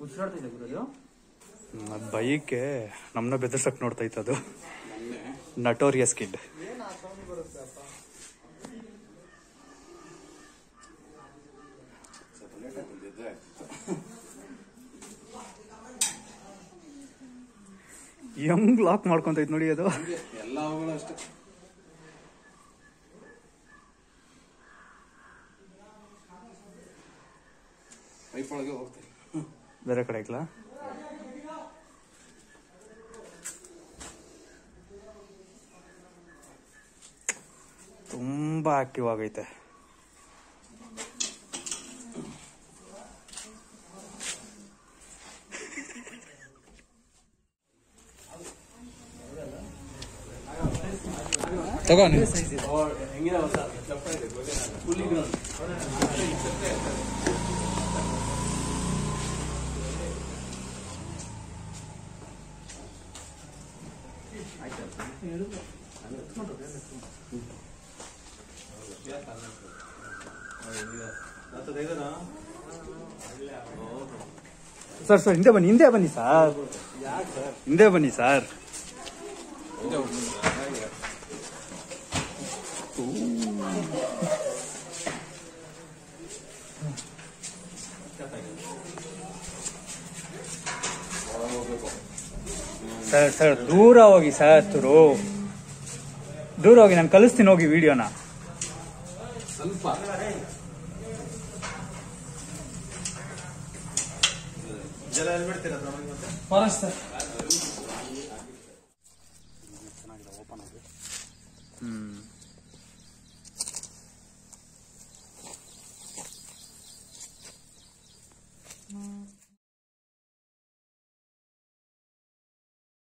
ಉಸಿರಾಡ್ತಿದೆ ಗುರು ಅದು ಬೈಕೆ ನಮ್ಮನ್ನ ಬೆದರ್ಸಕ್ ನೋಡ್ತಾ ಇತ್ತು ಅದು ನಟೋರಿಯಸ್ ಕಿಡ್ ಹೆಂಗ್ ಲಾಕ್ ಮಾಡ್ಕೊಂತೈತ್ ನೋಡಿ ಅದು ಎಲ್ಲ ಅವುಗಳು ಅಷ್ಟೇ ಪೈಪ್ ಒಳಗೆ ಹೋಗ್ತದೆ ಬೇರೆ ಕಡೆ ಐಕ್ಲಾ ತುಂಬಾ ಆಕ್ಟಿವ್ ಆಗೈತೆ ತಗೋ ನೀನು. ಸರ್ ಸರ್ ಹಿಂದೆ ಬನ್ನಿ ಹಿಂದೆ ಬನ್ನಿ ಸರ್ ಹಿಂದೆ ಬನ್ನಿ ಸರ್ ಸರ್ ಸರ್ ದೂರ ಹೋಗಿ ಸರ್ ತುರು ದೂರ ಹೋಗಿ ನಾನು ಕಲಿಸ್ತೀನಿ ಹೋಗಿ ವಿಡಿಯೋನ ಸ್ವಲ್ಪ ಹ್ಮ್